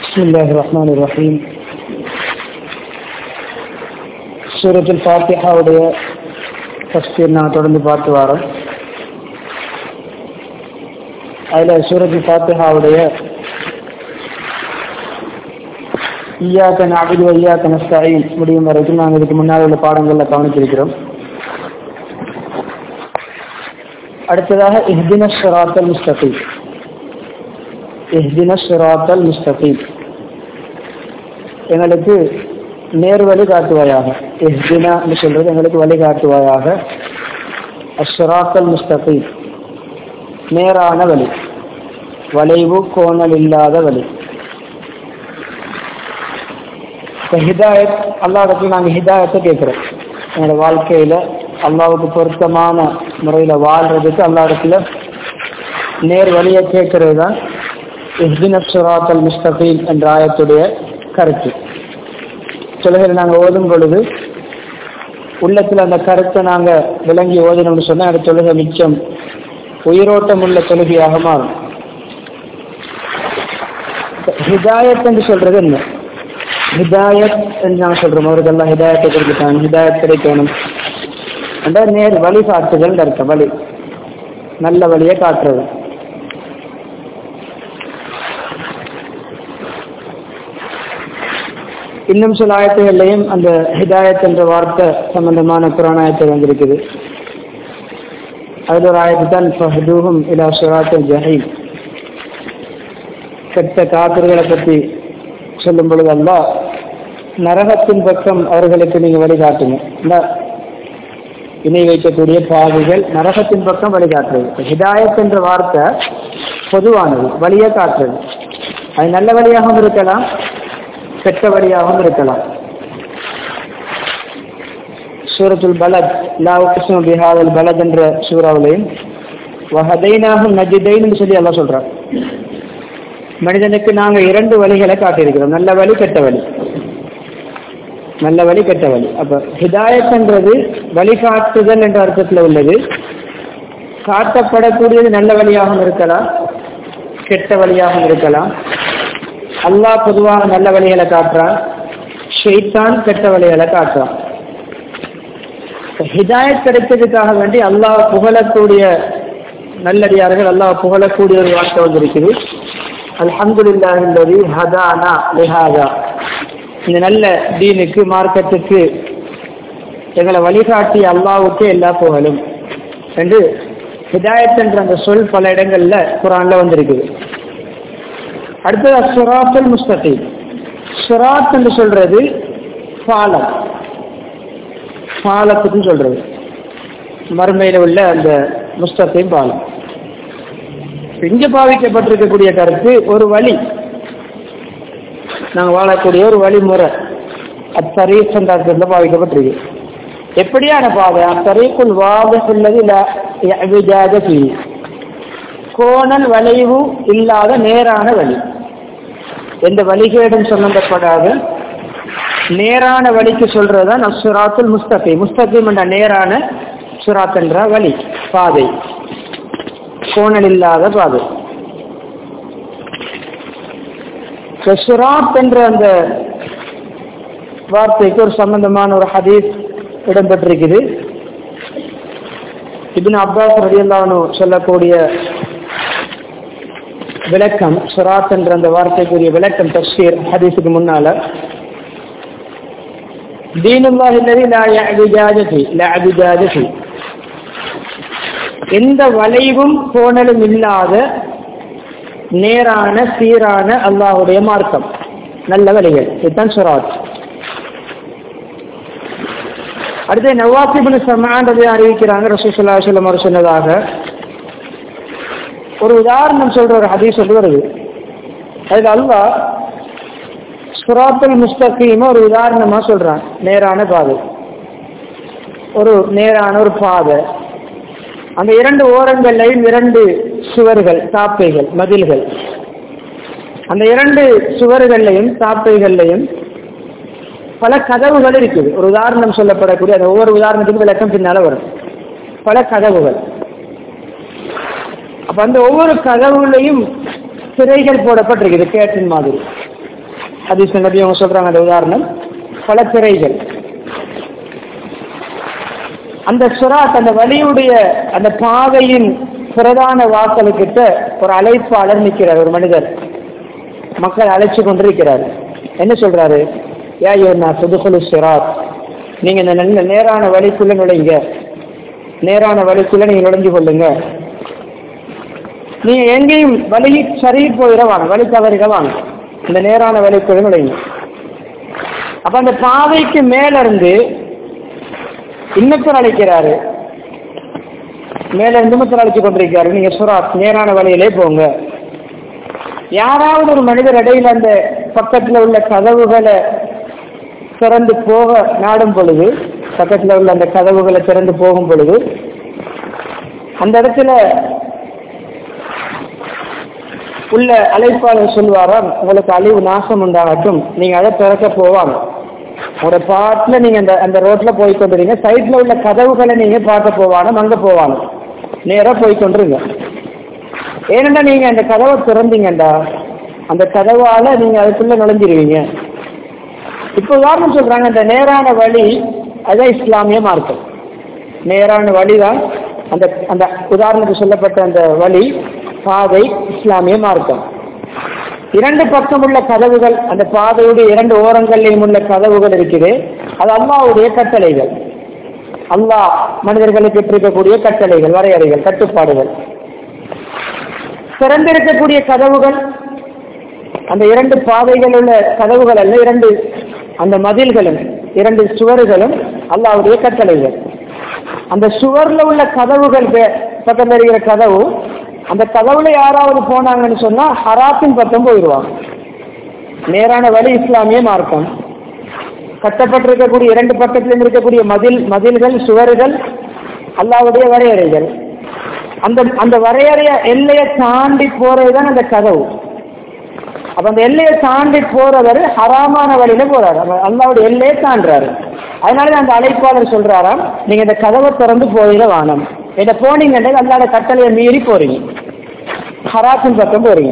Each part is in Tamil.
بسم الله الرحمن الرحيم சூரத்தில் ஃபாத்திஹாவுடைய தஸ்தீர் நான் தொடர்ந்து பார்த்து வரோம் அதில் சூரத்தில் ஃபாத்திஹாவுடைய ஈயாக்க நாபிது ஐயாக்க நஸ்தாயின் முடியும் வரைக்கும் நாங்கள் இதுக்கு முன்னால் உள்ள பாடங்களில் கவனித்திருக்கிறோம் அடுத்ததாக இஹ்தின ஷராத்தல் முஸ்தகீம் இஹ்தின ஷராத்தல் முஸ்தகீம் எங்களுக்கு நேர்வழி காட்டுவாயாக இஹ்தினா சொல்றது எங்களுக்கு வழி காட்டுவாயாக அஷ்ராத்தல் முஸ்தகீம் நேரான வழி வளைவு கோணல் இல்லாத வழி இப்போ ஹிதாயத் அல்லாடத்துல நாங்கள் ஹிதாயத்தை கேட்குறோம் எங்களோட வாழ்க்கையில் அல்லாவுக்கு பொருத்தமான முறையில் வாழ்றதுக்கு அல்லாடத்துல நேர் வழியை கேட்கறது தான் இஹ்தின சுராத்தல் முஸ்தகீம் என்ற ஆயத்துடைய கருத்து தொழுகையில் நாங்கள் ஓதும் பொழுது உள்ளத்தில் அந்த கருத்தை நாங்கள் விளங்கி ஓதினோம்னு சொன்னால் அந்த தொழுகை மிச்சம் உயிரோட்டம் உள்ள தொழுகையாக மாறும் ஹிதாயத் என்று சொல்றது என்ன ஹிதாயத் என்று நாங்கள் சொல்றோம் அவருக்கெல்லாம் ஹிதாயத்தை கொடுத்துட்டாங்க ஹிதாயத் கிடைக்கணும் அந்த நேர் வழி காட்டுதல் இருக்க வழி நல்ல வழியை காட்டுறது இன்னும் சில ஆயத்துகள்லையும் அந்த ஹிதாயத் என்ற வார்த்தை சம்பந்தமான புராணாயத்தை வந்திருக்குது அதில் ஒரு ஆயத்து தான் ஃபஹதூஹும் இலா சுராத்தல் ஜஹீம் கெட்ட காத்திர்களை பற்றி சொல்லும் பொழுது அல்லா நரகத்தின் பக்கம் அவர்களுக்கு நீங்கள் வழிகாட்டுங்க இந்த இணை வைக்கக்கூடிய பாவிகள் நரகத்தின் பக்கம் வழிகாட்டுறது ஹிதாயத் என்ற வார்த்தை பொதுவானது வழியை காட்டுறது அது நல்ல வழியாகவும் இருக்கலாம் கெட்ட வழியாகவும் இருக்கலாம் சூரத்துல் பலத் லா உக்ஸிமு பிஹாதல் பலத் என்ற சூறாவிலையும் வஹதைனாகும் நஜிதைன்னு சொல்லி எல்லாம் சொல்றார் மனிதனுக்கு நாங்கள் இரண்டு வழிகளை காட்டியிருக்கிறோம் நல்ல வழி கெட்ட வழி நல்ல வழி கெட்ட வழி அப்ப ஹிதாயத்ன்றது வழிகாட்டுதல் என்ற அர்த்தத்தில் உள்ளது காட்டப்படக்கூடியது நல்ல வழியாகவும் இருக்கலாம் கெட்ட வழியாகவும் இருக்கலாம் அல்லாஹ் பொதுவாக நல்ல வழிகளை காட்டுறான் ஷெய்தான் கெட்ட வழிகளை காட்டுறான் ஹிதாயத் கிடைத்ததுக்காக வேண்டி அல்லாஹ் புகழக்கூடிய நல்லடியார்கள் அல்லாஹ் புகழக்கூடிய ஒரு வார்த்தை வந்திருக்குது அல்ஹம்துலில்லாஹில்லதி ஹதானா லிஹாதா இந்த நல்ல தீனுக்கு மார்க்கத்துக்கு எங்களை வழிகாட்டி அல்லாவுக்கு எல்லா புகழும் என்று ஹிதாயத் என்ற அந்த சொல் பல இடங்கள்ல குரான்ல வந்திருக்குது அடுத்தது சுராத்தல் முஸ்தகீம் சுராத் என்று சொல்றது பாலம் பாலத்துக்கு சொல்றது மறுமையில் உள்ள அந்த முஸ்தகீம் பாலம் இங்க பாவிக்கப்பட்டிருக்கக்கூடிய கருத்து ஒரு வழி நாங்கள் வாழக்கூடிய ஒரு வழிமுறை அத்தரீக் என்ற அர்த்தத்தில் பாவிக்கப்பட்டிருக்கு எப்படியான பாதை அத்தரீக்குள் வாத உள்ளது கோணல் வளைவு இல்லாத நேரான வழி எந்த வழிகேடும் சம்பந்தப்படாத நேரான வழிக்கு சொல்றதுதான் சுராத்துல் முஸ்தகி முஸ்தகிம் என்ற நேரான சுராத் என்ற வழி பாதை கோணல் இல்லாத பாதை சுராத் என்ற அந்த வார்த்தைக்கு ஒரு சம்பந்தமான ஒரு ஹதீஸ் இடம்பெற்றிருக்குது இபின் அப்பாஸ் ரதியல்லானு சொல்லக்கூடிய விளக்கம் சுராத் என்ற அந்த வார்த்தைக்குரிய விளக்கம் தஷ்கீர் ஹதீஸுக்கு முன்னால தீனுல்லாஹில்லதி லா யஅபிஜாஜி லா அபிஜாஜி எந்த வளைவும் கோணலும் இல்லாத நேரான சீரான அல்லாஹுடைய மார்க்கம் நல்ல வழிகள் இதுதான் சுராத் அடுத்து நவாசிபின் சமான்றதை அறிவிக்கிறாங்க ரசூசல்லா சொல்லம் அவர் சொன்னதாக ஒரு உதாரணம் சொல்ற ஒரு ஹதீஸ் சொல்லி வருது அதுல அல்லா சுராத்துல் முஸ்தகீம ஒரு உதாரணமா சொல்றான் நேரான பாதை ஒரு நேரான ஒரு பாதை அந்த இரண்டு ஓரங்களையும் இரண்டு சுவர்கள் தாப்பைகள் மதில்கள் அந்த இரண்டு சுவர்கள்லையும் தாப்பைகள்லையும் பல கதவுகள் இருக்குது ஒரு உதாரணம் சொல்லப்படக்கூடிய அந்த ஒவ்வொரு உதாரணத்துக்கும் விளக்கம் பின்னால வரும் பல கதவுகள் அப்ப அந்த ஒவ்வொரு கதவுலையும் திரைகள் போடப்பட்டிருக்குது கேட்டின் மாதிரி ஹதீஸ் நபி அவங்க சொல்றாங்க அந்த உதாரணம் பல திரைகள் அந்த சுராத் அந்த வழியுடைய அந்த பாதையின் பிரதான வாசலுக்கிட்ட ஒரு அழைப்பாளர் நிற்கிறார் ஒரு மனிதர் மக்கள் அழைச்சு கொண்டிருக்கிறார் என்ன சொல்றாரு யா யோனா சுதுகுலு சிராத் நீங்க இந்த நல்ல நேரான வழிக்குள்ள நுழைங்க நேரான வழிக்குள்ள நீங்க நுழைஞ்சு கொள்ளுங்க நீங்க எங்கேயும் வழி சரி போயிட வாங்க வழி தவறிட வாங்க இந்த நேரான வழிக்குள்ள நுழைங்க அப்ப அந்த பாதைக்கு மேல இருந்து இன்னொருத்தர் அழைக்கிறாரு மேல இருந்து இன்னொருத்தர் அழைச்சு கொண்டிருக்காரு நீங்க சுராத் நேரான வழியிலே போங்க யாராவது ஒரு மனிதர் இடையில அந்த பக்கத்துல உள்ள கதவுகளை திறந்து போக நாடும் பொழுது பக்கத்துல உள்ள அந்த கதவுகளை திறந்து போகும் பொழுது அந்த இடத்துல உள்ள அழைப்பாளர் சொல்வாராம் உங்களுக்கு அழிவு நாசம் உண்டாகட்டும் நீங்க அதை திறக்க போவாங்க ஒரு பாட்டுல நீங்க அந்த அந்த ரோட்ல போய் கொண்டிருங்க சைட்ல உள்ள கதவுகளை நீங்க பார்க்க போவாங்க அங்க போவாங்க நேரா போய் கொண்டிருங்க ஏனென்றா நீங்க அந்த கதவை திறந்தீங்கண்டா அந்த கதவால நீங்க அதுக்குள்ள நுழைஞ்சிருவீங்க இப்போ உதாரணம் சொல்றாங்க அந்த நேரான வழி அதான் இஸ்லாமிய மார்க்கம் நேரான வழிதான் அந்த அந்த உதாரணத்துக்கு சொல்லப்பட்ட அந்த வழி பாதை இஸ்லாமிய மார்க்கம் இரண்டு பக்கம் உள்ள கதவுகள் அந்த பாதையுடைய இரண்டு ஓரங்களிலும் உள்ள கதவுகள் இருக்குது அது அல்லாவுடைய கட்டளைகள் அல்லாஹ் மனிதர்களுக்கு இருக்கக்கூடிய கட்டளைகள் வரையறைகள் கட்டுப்பாடுகள் திறந்திருக்கக்கூடிய கதவுகள் அந்த இரண்டு பாதைகள் உள்ள கதவுகள் அல்ல இரண்டு அந்த மதில்களும் இரண்டு சுவர்களும் அல்லாவுடைய கட்டளைகள் அந்த சுவர்ல உள்ள கதவுகள் பக்கத்தில் இருக்கிற கதவு அந்த கதவுல யாராவது போனாங்கன்னு சொன்னா ஹராத்தின் பக்கம் போயிடுவாங்க நேரான வழி இஸ்லாமிய மார்க்கம் கட்டப்பட்டிருக்கக்கூடிய இரண்டு பக்கத்திலும் இருக்கக்கூடிய மதில் மதில்கள் சுவர்கள் அல்லாவுடைய வரையறைகள் அந்த அந்த வரையறைய எல்லையை தாண்டி போறதுதான் அந்த கதவு அப்ப அந்த எல்லையை தாண்டி போறவர் ஹராமான வழியில போறாரு அல்லாவுடைய எல்லையை தாண்டுறாரு அதனால அந்த அழைப்பாளர் சொல்றாராம் நீங்க இந்த கதவை திறந்து போயிட வானம் இதை போனீங்கன்னா அல்லாட கட்டளையை மீறி போறீங்க ஹராத்தின் பக்கம் போறீங்க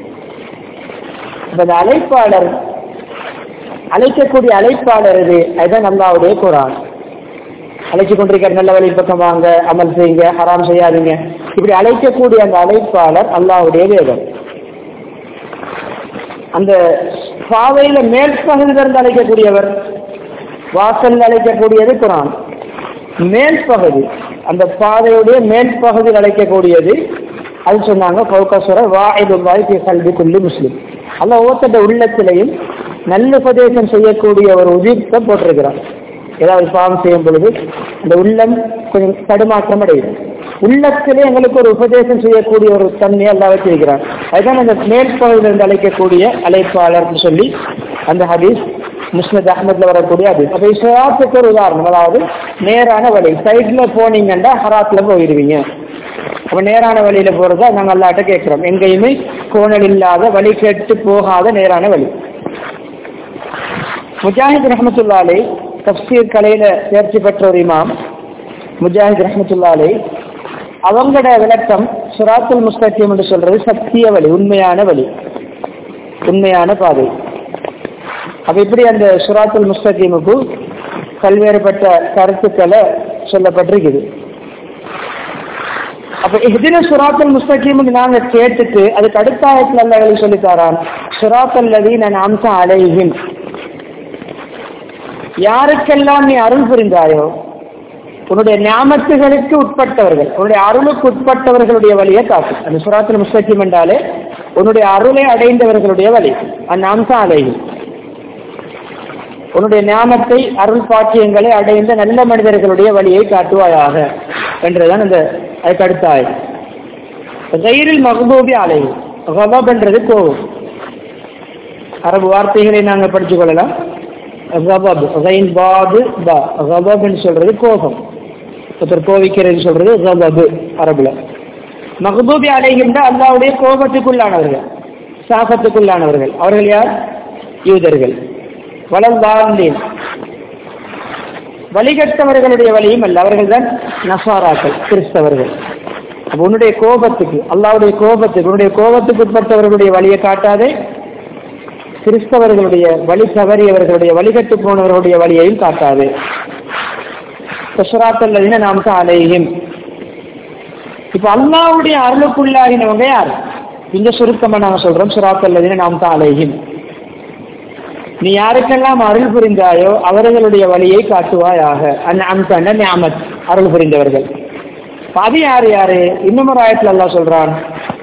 இந்த அழைப்பாளர் அழைக்கக்கூடிய அழைப்பாளர் இது அதுதான் அல்லாவுடைய குரான் அழைச்சு கொண்டிருக்கிற நல்ல வழி பக்கம் வாங்க அமல் செய்யுங்க ஹராம் செய்யாதீங்க இப்படி அழைக்கக்கூடிய அந்த அழைப்பாளர் அல்லாவுடைய வேதம் அந்த பாதையில மேல் பகுதியிலிருந்து அழைக்கக்கூடியவர் வாசல் அழைக்கக்கூடியது குரான் மேல் பகுதி அந்த பாதையுடைய மேல் பகுதியில் அழைக்கக்கூடியது அது சொன்னாங்க பௌகாசுர வாயுல்லாய் கல்வி கொல்லி முஸ்லிம் அல்ல ஒவ்வொருத்த உள்ளத்திலையும் நல்ல உபதேசம் செய்யக்கூடிய ஒரு உதிர்த்தை போட்டிருக்கிறான் ஏதாவது பாவம் செய்யும் பொழுது அந்த உள்ளம் கொஞ்சம் தடுமாற்றம் அடையுது உள்ளத்திலே எங்களுக்கு ஒரு உபதேசம் செய்யக்கூடிய ஒரு தன்மையை எல்லாம் வச்சிருக்கிறார் அதுதான் அந்த மேல் பகுதியிலிருந்து அழைக்கக்கூடிய அழைப்பாளர்னு சொல்லி அந்த ஹதீஸ் முஸ்னத் அஹமத்ல வரக்கூடிய ஹதீஸ் அப்ப இஸ்லாத்துக்கு ஒரு உதாரணம் அதாவது நேரான வழி சைட்ல போனீங்கன்னா ஹராத்ல போயிடுவீங்க அப்ப நேரான வழியில போறதா நாங்க அல்லாட்ட கேட்கிறோம் எங்கேயுமே கோணல் இல்லாத வழி கேட்டு போகாத நேரான வழி முஜாஹித் ரஹமத்துல்லாலே தப்சீர் கலையில தேர்ச்சி பெற்ற ஒரு இமாம் முஜாஹித் ரஹமத்துல்லாலே அவங்களோட விளக்கம் சுராத்துல் முஸ்தகியம் என்று சொல்றது சத்திய வழி உண்மையான வழி உண்மையான பாதை அப்ப இப்படி அந்த சுராத்துல் முஸ்தகிமுக்கு பல்வேறுபட்ட கருத்துக்களை சொல்லப்பட்டிருக்குது அப்ப இதுல சுராத்தல் முஸ்தகீம் நாங்க கேட்டுட்டு அதுக்கு அடுத்த ஆயத்துல அல்ல சொல்லித்தாரான் சுராத்தல் லதி நான் அம்சம் அலைகின் யாருக்கெல்லாம் நீ அருள் புரிந்தாயோ உன்னுடைய ஞாபகத்துகளுக்கு உட்பட்டவர்கள் உன்னுடைய அருளுக்கு உட்பட்டவர்களுடைய வழியை காட்டு அந்த சுராத்தில் முஸ்தகிம் என்றாலே உன்னுடைய அருளை அடைந்தவர்களுடைய வழி அந்த அம்சம் அலைகின் உன்னுடைய ஞானத்தை அருள் பாக்கியங்களை அடைந்த நல்ல மனிதர்களுடைய வழியை காட்டுவாயாக என்றுதான் அந்த அதுக்கு அடுத்த ஆயுள் கயிறில் மகபூபி அலை கபாப் என்றது கோபம் அரபு வார்த்தைகளை நாங்கள் படிச்சு கொள்ளலாம் கபாப் கைன் பாபு பா கபாப்னு சொல்றது கோபம் ஒருத்தர் கோவிக்கிறது சொல்றது கபாபு அரபுல மகபூபி அலைகின்ற அல்லாவுடைய கோபத்துக்குள்ளானவர்கள் சாபத்துக்குள்ளானவர்கள் அவர்கள் யார் யூதர்கள் வளர்ந்தாண்டேன் வழிகட்டவர்களுடைய வழியும் அல்ல அவர்கள் தான் நசாராக்கள் கிறிஸ்தவர்கள் அப்ப உன்னுடைய கோபத்துக்கு அல்லாவுடைய கோபத்துக்கு உன்னுடைய கோபத்துக்கு உட்பட்டவர்களுடைய வழியை காட்டாதே கிறிஸ்தவர்களுடைய வழி தவறியவர்களுடைய வழிகட்டு போனவர்களுடைய வழியையும் காட்டாது சுராத்தல்லதின நாம் அலையும் இப்ப அல்லாவுடைய அருளுக்குள்ளாகினவங்க யார் இந்த சுருக்கமா நாங்க சொல்றோம் சுராத்தல்லதின நாம் அலையும் நீ யாருக்கெல்லாம் அருள் புரிந்தாயோ அவர்களுடைய வழியை காட்டுவாயாக அந்த ஞாமத் அருள் புரிந்தவர்கள் அது யாரு யாரு இன்னும் ஒரு ஆயத்துல அல்லா சொல்றான்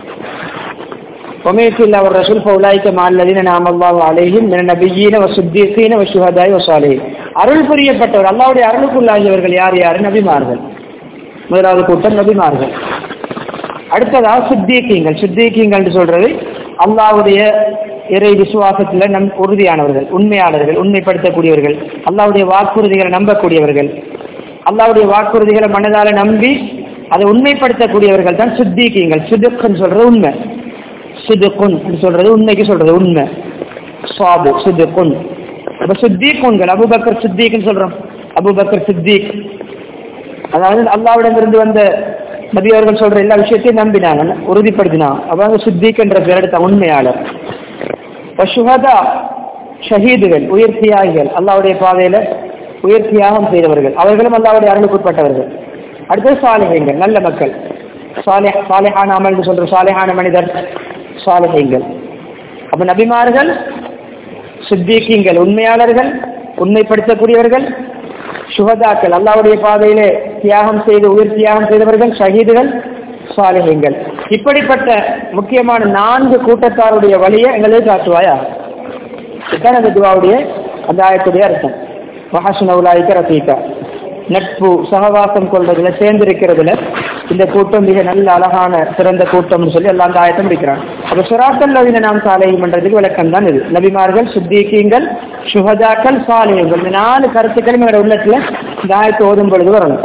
وميت الله والرسول فاولئك مع الذين انعم الله عليهم من النبيين والصديقين والشهداء والصالحين அருள் புரியப்பட்டவர் அல்லாவுடைய அருளுக்குள்ளாகியவர்கள் யார் யாரு நபிமார்கள் முதலாவது கூட்டம் நபிமார்கள் அடுத்ததாக சித்தீக்கிங்கள் சித்தீக்கிங்கள் சொல்றது அல்லாவுடைய இறை விசுவாசத்துல நம் உறுதியானவர்கள் உண்மையாளர்கள் உண்மைப்படுத்தக்கூடியவர்கள் அல்லாவுடைய வாக்குறுதிகளை நம்பக்கூடியவர்கள் அல்லாவுடைய வாக்குறுதிகளை மனதால நம்பி அதை உண்மைப்படுத்தக்கூடியவர்கள் தான் சித்திகீங்கள் சிதுக்குன்னு சொல்றது உண்மை சிதுக்குன் சொல்றது உண்மைக்கு சொல்றது உண்மை சுவாபு சிதுக்குன் அப்ப சித்தீக்குன்கள் அபுபக்கர் சித்திக்னு சொல்றோம் அபுபக்கர் சித்திக் அதாவது அல்லாவிடமிருந்து வந்த நபி அவர்கள் சொல்ற எல்லா விஷயத்தையும் நம்பினாங்க உறுதிப்படுத்தினான் அவங்க சித்திக் என்ற பேர் எடுத்த உண்மையாளர் சுகதா ஷஹீதுகள் உயிர் தியாகிகள் அல்லாவுடைய பாதையில உயிர் தியாகம் செய்தவர்கள் அவர்களும் அல்லாவுடைய அருளுக்குட்பட்டவர்கள் அடுத்தது சாலிகைங்கள் நல்ல மக்கள் சாலை சாலைஹான அமல் சொல்ற சாலைஹான மனிதர் சாலிகைங்கள் அப்ப நபிமார்கள் சித்திகீங்கள் உண்மையாளர்கள் உண்மைப்படுத்தக்கூடியவர்கள் சுகதாக்கள் அல்லாவுடைய பாதையிலே தியாகம் செய்து உயிர் தியாகம் செய்தவர்கள் ஷஹீதுகள் சாலிகங்கள் இப்படிப்பட்ட முக்கியமான நான்கு கூட்டத்தாருடைய வழியை எங்களுக்கு காட்டுவாயா இதுதான் அந்த துவாவுடைய அந்த ஆயத்துடைய அர்த்தம் மகாசுன உலாய்க்க ரசீகா நட்பு சகவாசம் கொள்றதுல சேர்ந்திருக்கிறதுல இந்த கூட்டம் மிக நல்ல அழகான சிறந்த கூட்டம்னு சொல்லி எல்லாம் அந்த ஆயத்தம் இருக்கிறான் அப்ப சுராத்தல் நவீன நாம் சாலையும் பண்றதுக்கு விளக்கம் தான் இது நபிமார்கள் சுத்தீக்கீங்கள் சுகதாக்கள் சாலையங்கள் இந்த நாலு கருத்துக்களும் எங்களோட உள்ளத்துல இந்த ஆயத்தை ஓதும் பொழுது வரணும்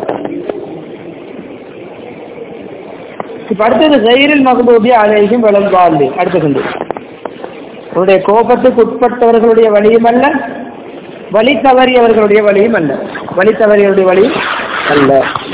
இப்ப அடுத்தது ஜெயிரில் மகதூபி அலையும் விளம்பாலி அடுத்தது உன்னுடைய கோபத்துக்கு உட்பட்டவர்களுடைய வழியும் அல்ல வழி தவறியவர்களுடைய வழியும் அல்ல வழி தவறியவருடைய வழி அல்ல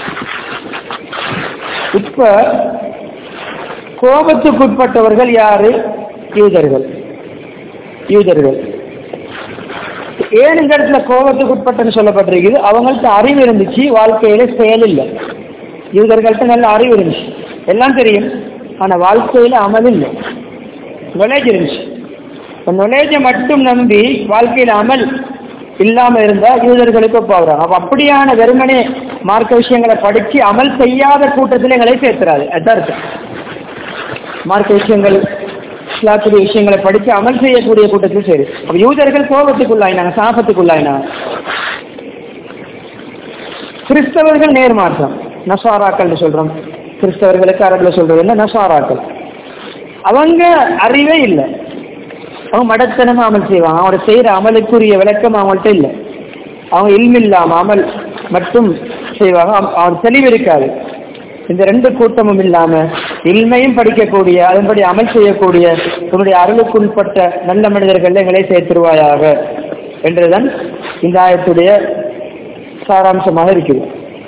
இப்ப கோபத்துக்கு உட்பட்டவர்கள் யாரு யூதர்கள் யூதர்கள் ஏன் இந்த இடத்துல கோபத்துக்கு உட்பட்டன்னு சொல்லப்பட்டிருக்குது அவங்கள்ட்ட அறிவு இருந்துச்சு வாழ்க்கையில செயல் இல்லை யூதர்கள்ட்ட நல்ல அறிவு இருந்துச்சு எல்லாம் தெரியும் ஆனா வாழ்க்கையில அமல் இல்லை நொலேஜ் இருந்துச்சு நொலேஜை மட்டும் நம்பி வாழ்க்கையில அமல் இல்லாம இருந்தா யூதர்களுக்கு போகிறாங்க அப்ப அப்படியான வெறுமனே மார்க்க விஷயங்களை படிச்சு அமல் செய்யாத கூட்டத்தில் எங்களை சேர்த்துறாரு அதான் இருக்கு மார்க்க விஷயங்கள் இஸ்லாத்துடைய விஷயங்களை படிச்சு அமல் செய்யக்கூடிய கூட்டத்தில் சரி அப்ப யூதர்கள் கோபத்துக்குள்ளாயினாங்க சாபத்துக்குள்ளாயினாங்க கிறிஸ்தவர்கள் நேர்மாற்றம் நசாராக்கள் சொல்றோம் கிறிஸ்தவர்களுக்கு அரபுல சொல்றது என்ன நசாராக்கள் அவங்க அறிவே இல்லை அவங்க மடத்தனமா அமல் செய்வாங்க அவங்களோட செய்யற அமலுக்குரிய விளக்கம் அவங்கள்ட்ட இல்லை அவங்க இல்மில்லாம அமல் மட்டும் செய்வாங்க அவன் தெளிவு இருக்காது இந்த ரெண்டு கூட்டமும் இல்லாம இல்மையும் படிக்கக்கூடிய அதன்படி அமல் செய்யக்கூடிய உன்னுடைய அருளுக்குட்பட்ட நல்ல மனிதர்கள் எங்களை சேர்த்துருவாயாக என்றுதான் இந்த ஆயத்துடைய சாராம்சமாக இருக்குது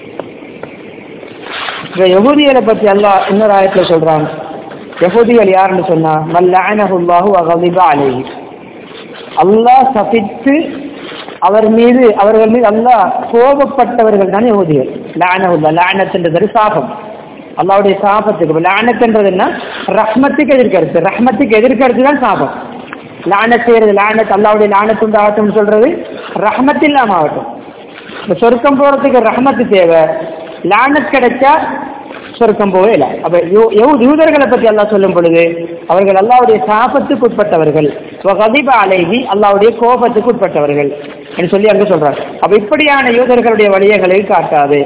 இந்த யகுதிகளை பத்தி அல்லாஹ் இன்னொரு ஆயத்துல சொல்றான் யகுதிகள் யாருன்னு சொன்னா மல்லானஹுல்லாஹு அகதிபா அலைஹி அல்லாஹ் சபித்து அவர் மீது அவர்கள் மீது அல்லாஹ் கோபப்பட்டவர்கள் தான் யகுதிகள் லானஹுல்லா லானத்துன்றது சாபம் அல்லாவுடைய சாபத்துக்கு லானத்துன்றது என்ன ரஹ்மத்துக்கு எதிர்கருத்து ரஹ்மத்துக்கு எதிர்கருத்து தான் சாபம் லானத் செய்யறது லானத் அல்லாவுடைய லானத்துண்டு ஆகட்டும் சொல்றது ரஹ்மத் இல்லாம ஆகட்டும் இந்த சொர்க்கம் போறதுக்கு ரஹ்மத்து தேவை லானத் கிடைச்சா சொர்க்கம் போவே இல்லை அப்ப யூதர்களை பத்தி அல்லாஹ் சொல்லும் பொழுது அவர்கள் அல்லாவுடைய சாபத்துக்கு உட்பட்டவர்கள் கதிப அலைகி அல்லாவுடைய கோபத்துக்கு உட்பட்டவர்கள் என்று சொல்லி அங்க சொல்றாங்க அப்ப இப்படியான யூதர்களுடைய வழியங்களை காட்டாது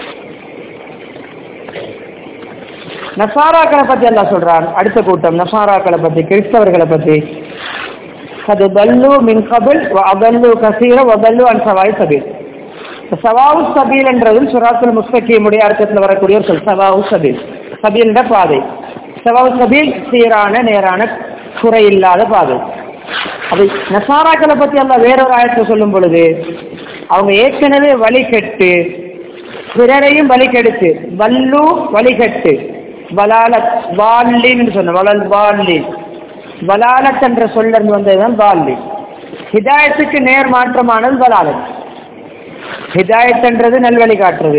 நசாராக்களை பத்தி எல்லாம் சொல்றான் அடுத்த கூட்டம் நசாராக்களை பத்தி கிறிஸ்தவர்களை பத்தி அது பல்லு மின் கபில் அபல்லு கசீர வபல்லு அன் சவாய் சபீல் சவாவு சபீல் என்றதும் சுராத்துல் முஸ்தகிமுடைய அர்த்தத்தில் வரக்கூடிய ஒரு சொல் சவாவு சபீல் சபீல் என்ற பாதை சவாவு சபீல் சீரான நேரான குறை இல்லாத பாதை அது நசாராக்களை பத்தி எல்லாம் வேறொரு ஆயத்தை சொல்லும் பொழுது அவங்க ஏற்கனவே வழி கெட்டு பிறரையும் வழி கெடுத்து வல்லு வழி கெட்டு வலால வால்லின்னு சொன்ன வளல் வால்லின் வலாலத் என்ற சொல்லிருந்து வந்ததுதான் பால்லி ஹிதாயத்துக்கு நேர் மாற்றமானது வலாலத் ஹிதாயத் என்றது நல்வழி காட்டுறது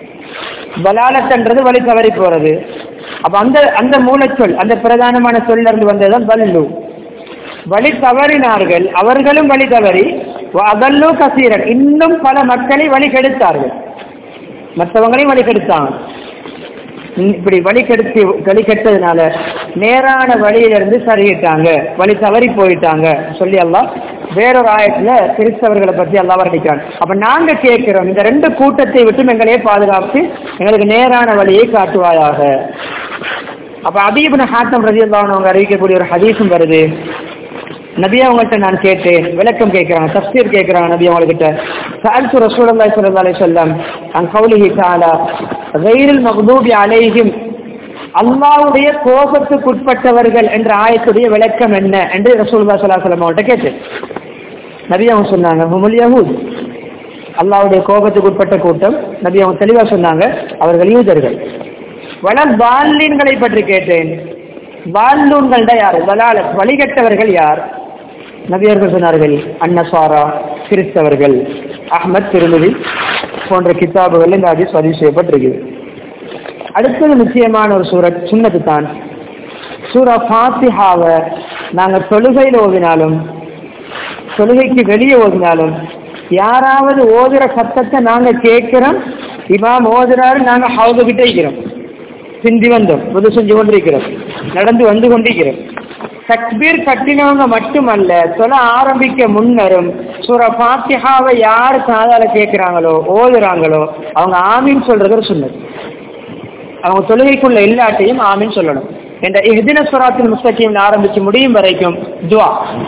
வலாலத் என்றது வழி தவறி போறது அப்ப அந்த அந்த மூலச்சொல் அந்த பிரதானமான சொல்ல இருந்து வந்ததுதான் வல்லு வழி தவறினார்கள் அவர்களும் வழி தவறி அதல்லு கசீரன் இன்னும் பல மக்களை வழி கெடுத்தார்கள் மற்றவங்களையும் வழி கெடுத்தாங்க இப்படி வழி கெடுத்து வழி கெட்டதுனால நேரான வழியிலிருந்து சரியிட்டாங்க வழி தவறி போயிட்டாங்க சொல்லி எல்லாம் வேறொரு ஆயத்துல கிறிஸ்தவர்களை பத்தி எல்லாம் வர்ணிக்கிறாங்க அப்ப நாங்க கேட்கிறோம் இந்த ரெண்டு கூட்டத்தை விட்டு எங்களையே பாதுகாத்து எங்களுக்கு நேரான வழியை காட்டுவாயாக அப்ப அபீபன ஹாத்தம் ரதி அவங்க அறிவிக்கக்கூடிய ஒரு ஹதீஸும் வருது நபியா அவங்கள்ட்ட நான் கேட்டேன் விளக்கம் கேட்கிறாங்க தப்சீர் கேட்கிறாங்க நபி அவங்ககிட்ட சால்சு ரசூலுல்லாஹி ஸல்லல்லாஹு அலைஹி வஸல்லம் அன் கௌலிஹி தஆலா கைரில் மக்தூபி அலைஹிம் அல்லாஹ்வுடைய கோபத்துக்குட்பட்டவர்கள் என்ற ஆயத்துடைய விளக்கம் என்ன என்று ரசூலுல்லாஹி ஸல்லல்லாஹு அலைஹி வஸல்லம் அவங்கள்ட்ட கேட்டேன் நபி அவங்க சொன்னாங்க ஹுமுல் யஹூத் அல்லாஹ்வுடைய கோபத்துக்குட்பட்ட கூட்டம் நபி அவங்க தெளிவா சொன்னாங்க அவர்கள் யூதர்கள் வளர் பால்லீன்களை பற்றி கேட்டேன் வால்லூன்கள்ட யார் வலால வழிகட்டவர்கள் யார் நபியர்கள் சொன்னார்கள் அன்னசாரா கிறிஸ்தவர்கள் அஹ்மத் திருமதி போன்ற கிதாபுகள் இந்த ஹதீஸ் பதிவு செய்யப்பட்டிருக்குது அடுத்தது நிச்சயமான ஒரு சூரத் சுண்ணத்து தான் சூரா ஃபாத்திஹாவை நாங்கள் தொழுகையில் ஓதினாலும் தொழுகைக்கு வெளியே ஓதினாலும் யாராவது ஓதுற சத்தத்தை நாங்கள் கேட்கிறோம் இமாம் ஓதுறாரு நாங்கள் ஹவுது கிட்ட இருக்கிறோம் சிந்தி வந்தோம் புது செஞ்சு கொண்டிருக்கிறோம் நடந்து வந்து கொண்டிருக்கிறோம் தக்பீர் கட்டினவங்க மட்டுமல்ல சொல்ல ஆரம்பிக்க முன்னரும் சூர பாத்தியாவை யார் காதால கேட்கிறாங்களோ ஓதுறாங்களோ அவங்க ஆமீன் சொல்றது ஒரு சுண்ணது அவங்க தொழுகைக்குள்ள எல்லாட்டையும் ஆமீன் சொல்லணும் என்ற எதின சுராத்தின் முஸ்தகியம் ஆரம்பிச்சு முடியும் வரைக்கும் துவா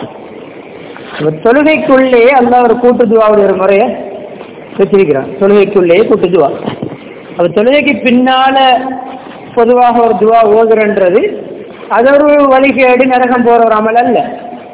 தொழுகைக்குள்ளே அல்ல ஒரு கூட்டு துவாவுடைய ஒரு முறையை வச்சிருக்கிறான் தொழுகைக்குள்ளேயே கூட்டு துவா அப்ப தொழுகைக்கு பின்னால பொதுவாக ஒரு துவா ஓதுறன்றது அது ஒரு வழிகேடு நரகம் போற ஒரு அமல் அல்ல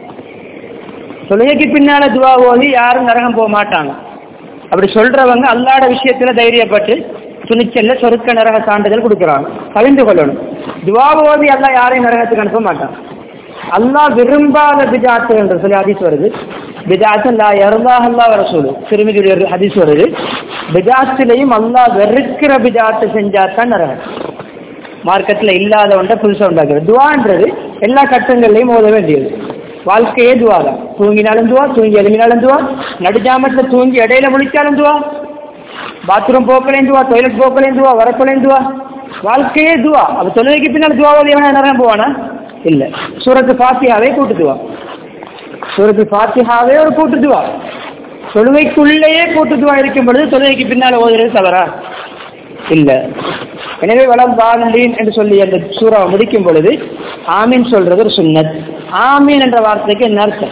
தொழுகைக்கு பின்னால துவா ஓதி யாரும் நரகம் போக மாட்டாங்க அப்படி சொல்றவங்க அல்லாட விஷயத்துல தைரியப்பட்டு துணிச்சல்ல சொருக்க நரக சான்றிதழ் கொடுக்குறாங்க கலந்து கொள்ளணும் துவா ஓதி அல்லா யாரையும் நரகத்துக்கு அனுப்ப மாட்டான் அல்லாஹ் விரும்பாத பிஜாத்து என்று சொல்லி ஹதீஸ் வருது பிஜாத்து அல்லா இறந்தாக அல்லா வர சொல்லு திருமதி ஹதீஸ் வருது பிஜாத்திலையும் அல்லாஹ் வெறுக்கிற பிஜாத்து செஞ்சா தான் நரகம் மார்க்கெட்டில் இல்லாத ஒன்றை புதுசாக உண்டாக்குறது துவான்றது எல்லா கட்டங்கள்லையும் ஓத வேண்டியது வாழ்க்கையே துவா தான் தூங்கினாலும் துவா தூங்கி எழுமினாலும் துவா நடுஜாமத்தில் தூங்கி இடையில முழிச்சாலும் துவா பாத்ரூம் போக்கலையும் துவா டாய்லெட் போக்கலையும் துவா வரக்கலையும் துவா வாழ்க்கையே துவா அப்போ தொழுகைக்கு பின்னால் துவா ஓதியவனா நேரம் போவானா இல்லை சூரத்து ஃபாத்தியாவே கூட்டு துவா சூரத்து ஃபாத்தியாவே ஒரு கூட்டு துவா தொழுகைக்குள்ளேயே கூட்டு துவா இருக்கும் பொழுது தொழுகைக்கு பின்னால் ஓதுறது தவறா இல்லை எனவே வளம் வாழலீன் என்று சொல்லி அந்த சூறாவை முடிக்கும் பொழுது ஆமீன் சொல்றது ஒரு சுன்னத் ஆமீன் என்ற வார்த்தைக்கு என்ன அர்த்தம்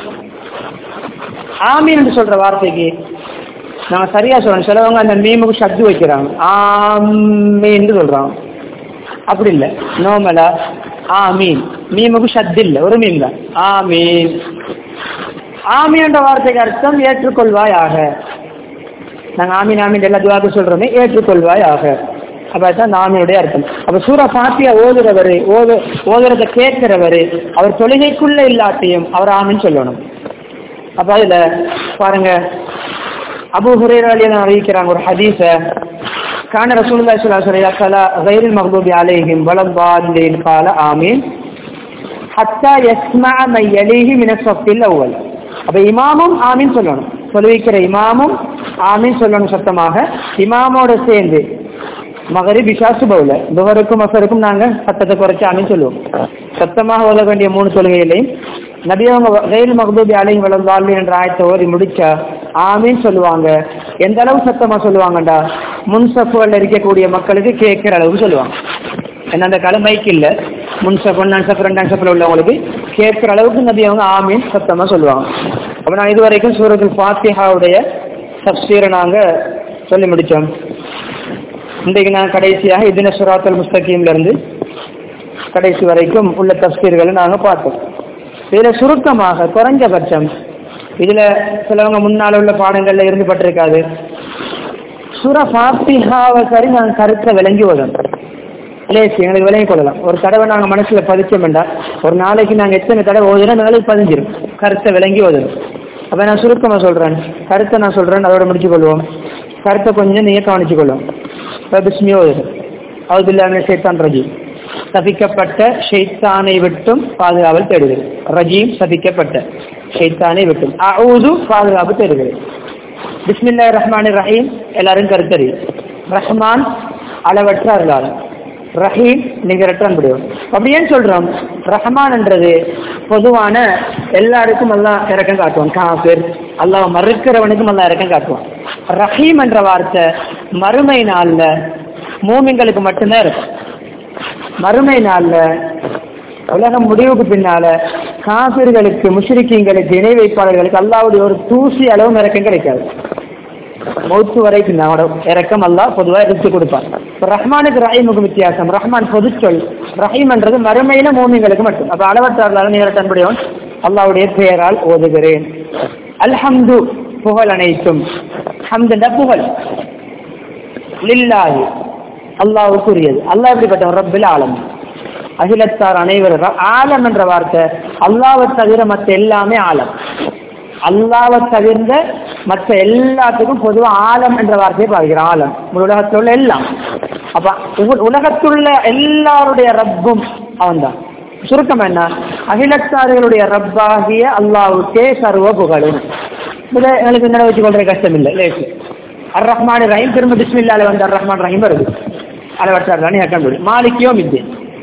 ஆமீன் என்று சொல்ற வார்த்தைக்கு நாங்கள் சரியா சொல்லணும் சிலவங்க அந்த மீமுக்கு சத்து வைக்கிறாங்க ஆமீன் சொல்றாங்க அப்படி இல்லை நோமலா ஆமீன் மீமுக்கு சத்து இல்லை ஒரு மீன் தான் ஆமீன் ஆமீன் என்ற வார்த்தைக்கு அர்த்தம் ஏற்றுக்கொள்வாயாக நாங்கள் ஆமீன் ஆமீன் எல்லா துவாக்கு சொல்றோமே ஏற்றுக்கொள்வாயாக அப்போ தான் நாமியுடைய அர்த்தம் அப்போ சூரா பாத்தியா ஓதுறவர் ஓது ஓதுறத கேட்கிறவர் அவர் தொழுகைக்குள்ள இல்லாட்டியும் அவர் ஆமின்னு சொல்லணும் அப்போ அதில் பாருங்க அபு ஹுரேராலியை அறிவிக்கிறாங்க ஒரு ஹதீஸ கான ரசூலுல்லா ஸல்லல்லாஹு அலைஹி வஸல்லம் கைரில் மக்தூபி அலைஹிம் வலல்லாலின் قال ஆமீன் ஹத்தா யஸ்மா மை யலீஹி மின ஸஃபில் அவ்வல் அப்ப இமாமும் ஆமீன் சொல்லணும் சொல்லிக்கிற இமாமும் ஆமீன் சொல்லணும் சத்தமாக இமாமோட சேர்ந்து மகரிப் இஷா சுபவுல துஹருக்கும் அசருக்கும் நாங்க சத்தத்தை குறைச்சு ஆமீன் சொல்லுவோம் சத்தமாக ஓத வேண்டிய மூணு தொழுகையிலையும் நபி அவங்க ரயில் மகதூபி அலையும் வளர்ந்தாலும் என்ற ஆயத்தை ஓதி முடிச்சா ஆமீன் சொல்லுவாங்க எந்த அளவு சத்தமா சொல்லுவாங்கடா முன் சஃபுகள் இருக்கக்கூடிய மக்களுக்கு கேட்கிற அளவுக்கு சொல்லுவாங்க ஏன்னா அந்த காலம் மைக் இல்லை முன் சஃப் ஒன்னாம் சஃப் ரெண்டாம் சஃபில் உள்ளவங்களுக்கு கேட்கிற அளவுக்கு நபி அவங்க ஆமீன் சத்தமா சொல்லுவாங்க அப்ப நான் இது வரைக்கும் சூரத்தில் ஃபாத்திஹாவுடைய தப்சீரை நாங்க சொல்லி முடிச்சோம் இன்றைக்கு நான் கடைசியாக இதின சுராத்தல் முஸ்தகீம்ல இருந்து கடைசி வரைக்கும் உள்ள தப்சீர்களை நாங்கள் பார்த்தோம் இதில் சுருக்கமாக குறைஞ்சபட்சம் இதில் சிலவங்க முன்னால் உள்ள பாடங்களில் இருந்து பட்டிருக்காது சுர ஃபாத்திஹாவை சரி நான் கருத்தை விளங்கி வரும் லேசி எங்களுக்கு விளங்கி கொள்ளலாம் ஒரு தடவை நாங்கள் மனசுல பதிச்சோம்டா ஒரு நாளைக்கு நாங்கள் எத்தனை தடவை ஓதுறோம் எங்களுக்கு பதிஞ்சிரும் கருத்தை விளங்கி ஓதுறோம் அப்போ நான் சுருக்கமாக சொல்கிறேன் கருத்தை நான் சொல்கிறேன் அதோட முடிச்சு கொள்வோம் கருத்தை கொஞ்சம் நீங்கள் கவனிச்சு கொள்ளும் இப்போ பிஸ்மி ஓதுறோம் அது இல்லாமல் சேத்தான் ரஜீம் சபிக்கப்பட்ட ஷைத்தானை விட்டும் பாதுகாவல் தேடுகிறது ரஜீம் சபிக்கப்பட்ட ஷைத்தானை விட்டும் அவுது பாதுகாப்பு தேடுகிறது பிஸ்மில்லா ரஹ்மான் ரஹீம் எல்லாரும் கருத்தறி ரஹ்மான் அளவற்ற அருளாளன் ரஹீம் நிகரற்ற அன்புடையவன் அப்படி ஏன் சொல்றோம் ரஹ்மான்ன்றது பொதுவான எல்லாருக்கும் எல்லாம் இறக்கம் காட்டுவான் காஃபிர் அல்லாஹ் மறுக்கிறவனுக்கும் எல்லாம் இறக்கம் காட்டுவான் ரஹீம் என்ற வார்த்தை மறுமை நாள்ல மூமிங்களுக்கு மட்டும்தான் இருக்கும் மறுமை நாள்ல உலகம் முடிவுக்கு பின்னால காபிர்களுக்கு முஷ்ரிக்கீங்களுக்கு இணை வைப்பாளர்களுக்கு அல்லாவுடைய ஒரு தூசி அளவும் இறக்கம் கிடைக்காது மௌத்து வரைக்கும் அவனோட இறக்கம் அல்லாஹ் பொதுவாக எடுத்து கொடுப்பான் இப்போ ரஹ்மானுக்கு ரஹீமுக்கு வித்தியாசம் ரஹ்மான் பொதுச்சொல் ரஹீம்ன்றது மறுமையில மூமிங்களுக்கு மட்டும் அப்போ அளவற்றாளர் நேர தன்புடையவன் அல்லாவுடைய பெயரால் ஓதுகிறேன் அல்ஹம்து புகழ் அனைத்தும் ஹம்துண்டா புகழ் லில்லாஹி அல்லாவுக்குரியது அல்லாஹ் எப்படிப்பட்டவன் ரப்பில் ஆலம் அகிலத்தார் அனைவரும் ஆலம் என்ற வார்த்தை அல்லாவை தவிர மற்ற எல்லாமே ஆலம் அல்லாவை தவிர்ந்த மற்ற எல்லாத்துக்கும் பொதுவாக ஆலம் என்ற வார்த்தையை பாதிக்கிறோம் ஆலம் உலகத்தில் உள்ள எல்லாம் அப்ப உலகத்துள்ள எல்லாருடைய ரப்பும் அவன்தான் சுருக்கம் என்ன அகிலத்தார்களுடைய ரப்பாகிய அல்லாவுக்கே சர்வ புகழும் இதை எங்களுக்கு என்ன வச்சு கொள்ற கஷ்டம் இல்லை லேசு அர் ரஹ்மான் ரஹீம் திரும்ப பிஸ்மில்லால வந்து அர் ரஹ்மான் ரஹீம் வருது அளவற்றார் ஹக்கம்பு மாலிக்கியோ மித்தே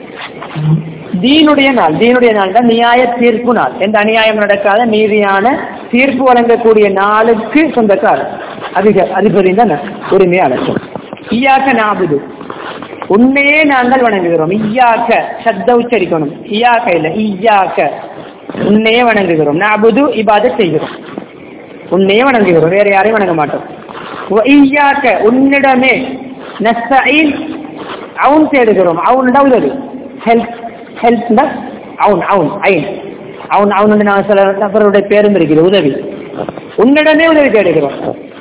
தீனுடைய நாள் தீனுடைய நாள் தான் நியாய தீர்ப்பு நாள் எந்த அநியாயம் நடக்காத நீதியான தீர்ப்பு வழங்கக்கூடிய நாளுக்கு சொந்தக்காரர் அதிக அதிபதி தான் உரிமையாளர் ஈயாக்க நாபுது உண்மையே நாங்கள் வணங்குகிறோம் ஈயாக்க சத்த உச்சரிக்கணும் ஈயாக்க இல்லை ஈயாக்க உன்னையே வணங்குகிறோம் நாபுது இபாத செய்கிறோம் உன்னையே வணங்குகிறோம் வேற யாரையும் வணங்க மாட்டோம் ஈயாக்க உன்னிடமே நஸ்தீன் அவன் தேடுகிறோம் அவனோட உதவி ஹெல்ப் ஹெல்ப்னா அவன் அவன் ஐன் அவன் அவனோட நான் சில நபருடைய பேரும் இருக்குது உதவி உன்னிடமே உதவி தேடுகிறோம்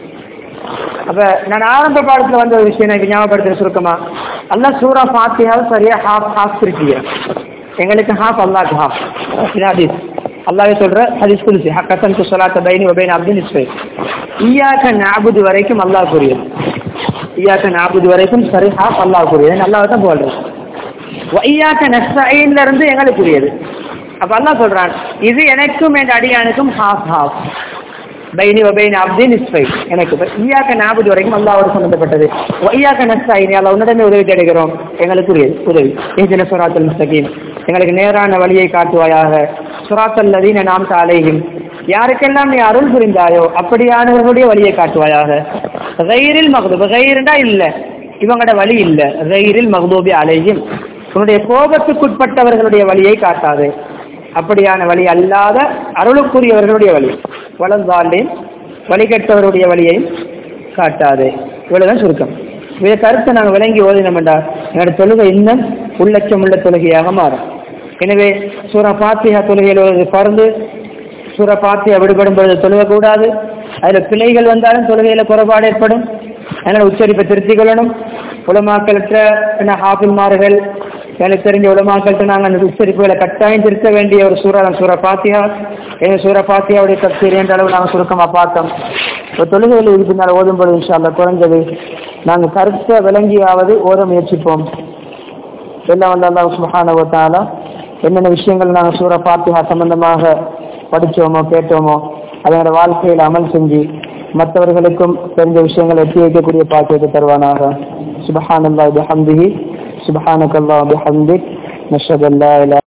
அப்ப நான் ஆரம்ப பாடத்துல வந்த ஒரு விஷயம் எனக்கு ஞாபகப்படுத்துற சுருக்கமா எல்லாம் சூரா பாத்தியாவும் சரியா ஹாஃப் ஹாஃப் பிரிச்சுக்கிறேன் எங்களுக்கு ஹாஃப் அல்லாக்கு ஹாஃப் இது ஹதீஸ் அல்லாவே சொல்ற ஹதீஸ் குதிச்சு ஹக்கத்தன் சொல்லாத்த பைனி ஒபைன் அப்படின்னு சொல்லி ஈயாக்க நாபுது வரைக்கும் அல்லாஹ் கூறியது ஈயாக்க நாபுது வரைக்கும் சரி ஹாஃப் அல்லாஹ் கூறியது அல்லாஹ் தான் போடுறேன் வையாக்க நஸ்தாயின்ல இருந்து எங்களுக்குரியது அப்ப அல்லாஹ் சொல்றான் இது எனக்கும் என் அடியானுக்கும் ஹாஃப் ஹாஃப் பைனி வபைன் அப்தி நிஸ்பை எனக்கு ஈயாக்க நாபது வரைக்கும் அல்லாவோடு சம்பந்தப்பட்டது ஒய்யாக்க நஸ்தாயினி அல்ல உன்னிடமே உதவி தேடுகிறோம் எங்களுக்குரியது உதவி ஏஜின சுராத்தல் முஸ்தகீம் எங்களுக்கு நேரான வழியை காட்டுவாயாக சுராத்தல் நதீன நாம் சாலையும் யாருக்கெல்லாம் நீ அருள் புரிந்தாயோ அப்படியானவர்களுடைய வழியை காட்டுவாயாக ரயிரில் மகதூப் ரயிர்டா இல்லை இவங்களோட வழி இல்லை ரயிரில் மகதூபி அலையும் உன்னுடைய கோபத்துக்குட்பட்டவர்களுடைய வழியை காட்டாது அப்படியான வழி அல்லாத அருளுக்குரியவர்களுடைய வழி வளர்ந்தாலேயும் வழிகட்டவருடைய வழியையும் காட்டாது இவ்வளவுதான் சுருக்கம் இதை கருத்தை நாங்கள் விளங்கி ஓதினோம்டா என்னோட தொழுகை இன்னும் உள்ளச்சம் உள்ள தொழுகையாக மாறும் எனவே சூரா பாத்தியா தொழுகையில் பறந்து சூரா பாத்தியா விடுபடும் பொழுது தொழுகக்கூடாது அதில் பிழைகள் வந்தாலும் தொழுகையில் குறைபாடு ஏற்படும் அதனால் உச்சரிப்பை திருத்திக் கொள்ளணும் உலமாக்கள்கிட்ட என்ன ஹாஃபில்மார்கள் எனக்கு தெரிஞ்ச உலமாக்கள்கிட்ட நாங்கள் அந்த உச்சரிப்புகளை கட்டாயம் திருத்த வேண்டிய ஒரு சூறா சூரா பாத்தியா எங்கள் சூரா பாத்தியாவுடைய தப்சீர் என்ற அளவு நாங்கள் சுருக்கமாக பார்த்தோம் இப்போ தொழுகையில் இது பின்னால் ஓதும் பொழுது இன்ஷால்ல குறைஞ்சது நாங்கள் கருத்தை விளங்கியாவது ஓத முயற்சிப்போம் எல்லாம் வந்து அல்லாஹ் சுபஹானவத்தால என்னென்ன விஷயங்கள் நாங்கள் சூரா பாத்தியா சம்பந்தமாக படித்தோமோ கேட்டோமோ அதனோட வாழ்க்கையில் அமல் செஞ்சு மற்றவர்களுக்கும் தெரிஞ்ச விஷயங்களை எட்டி வைக்கக்கூடிய பாக்கியத்தை தருவானாக சுபஹான் அல்லா பிஹம்திஹி சுபஹானக் அல்லா பிஹம்திக் நஷத் அல்லா இலா